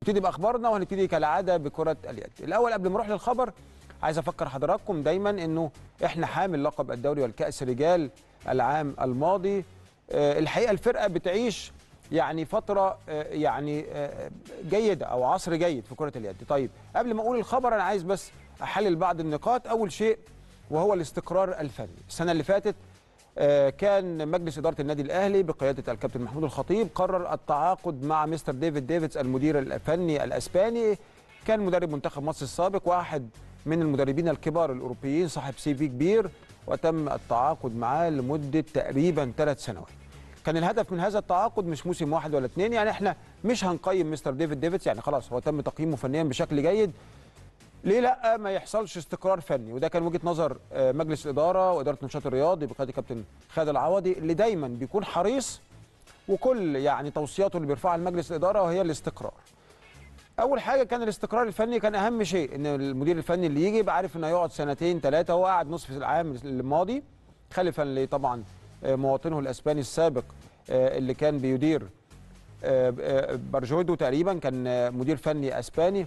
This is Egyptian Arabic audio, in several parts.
نبتدي باخبارنا وهنبتدي كالعاده بكره اليد الاول قبل ما اروح للخبر عايز افكر حضراتكم دايما انه احنا حامل لقب الدوري والكاس رجال العام الماضي آه، الحقيقه الفرقه بتعيش يعني فتره آه، يعني آه، جيده او عصر جيد في كره اليد طيب قبل ما اقول الخبر انا عايز بس احلل بعض النقاط اول شيء وهو الاستقرار الفني السنه اللي فاتت آه، كان مجلس اداره النادي الاهلي بقياده الكابتن محمود الخطيب قرر التعاقد مع مستر ديفيد ديفيدز المدير الفني الاسباني كان مدرب منتخب مصر السابق واحد من المدربين الكبار الاوروبيين صاحب سي في كبير وتم التعاقد معاه لمده تقريبا ثلاث سنوات. كان الهدف من هذا التعاقد مش موسم واحد ولا اثنين يعني احنا مش هنقيم مستر ديفيد ديفيدز يعني خلاص هو تم تقييمه فنيا بشكل جيد ليه لا ما يحصلش استقرار فني وده كان وجهه نظر آه، مجلس الاداره واداره النشاط الرياضي بقياده كابتن خالد العوضي اللي دايما بيكون حريص وكل يعني توصياته اللي بيرفعها لمجلس الاداره وهي الاستقرار. اول حاجه كان الاستقرار الفني كان اهم شيء ان المدير الفني اللي يجي يبقى عارف انه هيقعد سنتين ثلاثه هو قاعد نصف العام الماضي خلفا لطبعا آه، مواطنه الاسباني السابق آه، اللي كان بيدير آه، آه، برجودو تقريبا كان آه، مدير فني اسباني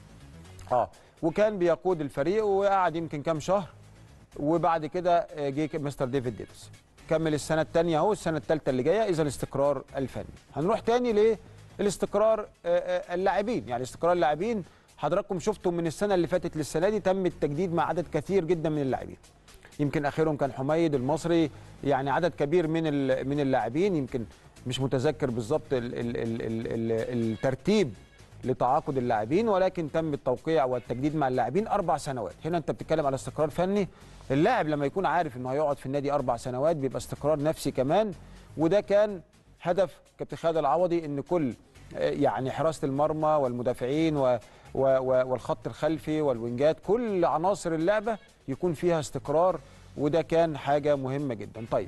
اه وكان بيقود الفريق وقعد يمكن كام شهر وبعد كده آه، جه مستر ديفيد ديفيس كمل السنه الثانيه اهو السنه الثالثه اللي جايه اذا الاستقرار الفني هنروح تاني للاستقرار آه، آه، اللاعبين يعني استقرار اللاعبين حضراتكم شفتوا من السنه اللي فاتت للسنه دي تم التجديد مع عدد كثير جدا من اللاعبين يمكن اخرهم كان حميد المصري يعني عدد كبير من ال- من اللاعبين يمكن مش متذكر بالظبط ال- ال- ال- ال- ال- الترتيب لتعاقد اللاعبين ولكن تم التوقيع والتجديد مع اللاعبين اربع سنوات هنا انت بتتكلم على استقرار فني اللاعب لما يكون عارف انه هيقعد في النادي اربع سنوات بيبقى استقرار نفسي كمان وده كان هدف كابتن خالد العوضي ان كل آه، يعني حراسه المرمى والمدافعين و و و والخط الخلفي والوينجات كل عناصر اللعبه يكون فيها استقرار وده كان حاجه مهمه جدا طيب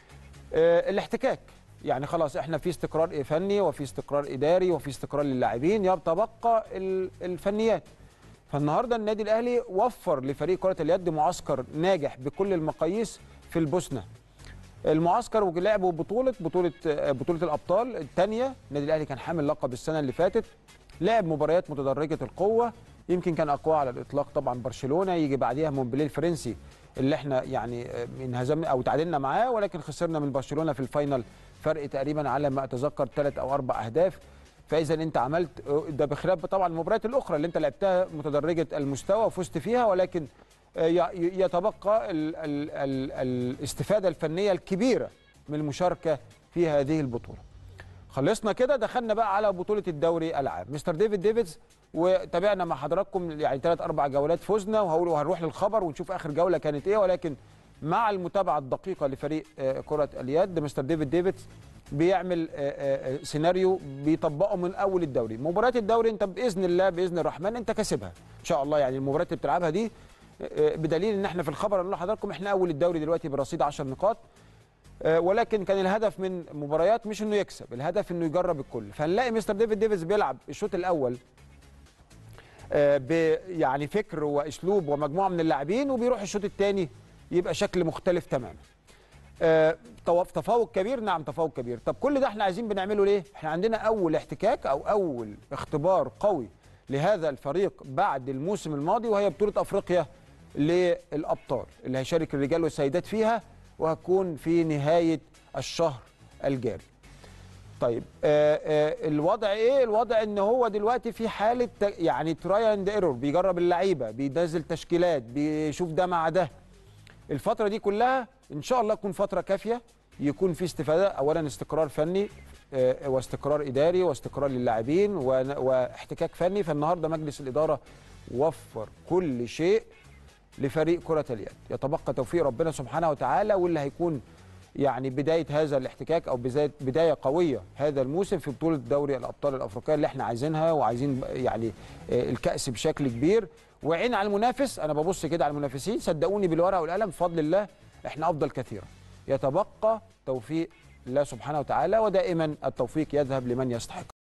آه، الاحتكاك يعني خلاص احنا في استقرار فني وفي استقرار اداري وفي استقرار للاعبين يتبقى ال- الفنيات فالنهارده النادي الاهلي وفر لفريق كره اليد معسكر ناجح بكل المقاييس في البوسنه المعسكر ولعبوا بطوله بطوله آه، بطوله الابطال الثانيه النادي الاهلي كان حامل لقب السنه اللي فاتت لعب مباريات متدرجه القوه يمكن كان اقوى على الاطلاق طبعا برشلونه يجي بعديها مونبليه الفرنسي اللي احنا يعني آه، انهزمنا او تعادلنا معاه ولكن خسرنا من برشلونه في الفاينل فرق تقريبا على ما اتذكر ثلاث او اربع اهداف فاذا انت عملت آه، ده بخلاف طبعا المباريات الاخرى اللي انت لعبتها متدرجه المستوى وفزت فيها ولكن آه، ي- يتبقى ال ال ال الاستفاده الفنيه الكبيره من المشاركه في هذه البطوله. خلصنا كده دخلنا بقى على بطوله الدوري العام مستر ديفيد ديفيدز وتابعنا مع حضراتكم يعني ثلاث اربع جولات فزنا وهقول وهنروح للخبر ونشوف اخر جوله كانت ايه ولكن مع المتابعه الدقيقه لفريق آه، كره اليد مستر ديفيد ديفيدز بيعمل آه، آه، آه، سيناريو بيطبقه من اول الدوري مباريات الدوري انت باذن الله باذن الرحمن انت كسبها ان شاء الله يعني المباريات اللي بتلعبها دي آه، بدليل ان احنا في الخبر هنقول لحضراتكم احنا اول الدوري دلوقتي برصيد 10 نقاط آه، ولكن كان الهدف من مباريات مش انه يكسب الهدف انه يجرب الكل فنلاقي مستر ديفيد ديفيز بيلعب الشوط الاول آه، ب يعني فكر واسلوب ومجموعه من اللاعبين وبيروح الشوط الثاني يبقى شكل مختلف تماما آه، تو- تفوق كبير نعم تفوق كبير طب كل ده احنا عايزين بنعمله ليه احنا عندنا اول احتكاك او اول اختبار قوي لهذا الفريق بعد الموسم الماضي وهي بطوله افريقيا للابطال اللي هيشارك الرجال والسيدات فيها وهتكون في نهايه الشهر الجاري طيب آه آه الوضع ايه الوضع ان هو دلوقتي في حاله ت- يعني تراي اند ايرور بيجرب اللعيبه بينزل تشكيلات بيشوف ده مع ده الفتره دي كلها ان شاء الله تكون فتره كافيه يكون في استفاده اولا استقرار فني آه، واستقرار اداري واستقرار للاعبين ون- واحتكاك فني فالنهارده مجلس الاداره وفر كل شيء لفريق كره اليد يتبقى توفيق ربنا سبحانه وتعالى واللي هيكون يعني بدايه هذا الاحتكاك او بدايه بدايه قويه هذا الموسم في بطوله دوري الابطال الافريقيه اللي احنا عايزينها وعايزين يعني آه، الكاس بشكل كبير وعين على المنافس انا ببص كده على المنافسين صدقوني بالورقه والقلم بفضل الله احنا افضل كثيرا يتبقى توفيق الله سبحانه وتعالى ودائما التوفيق يذهب لمن يستحق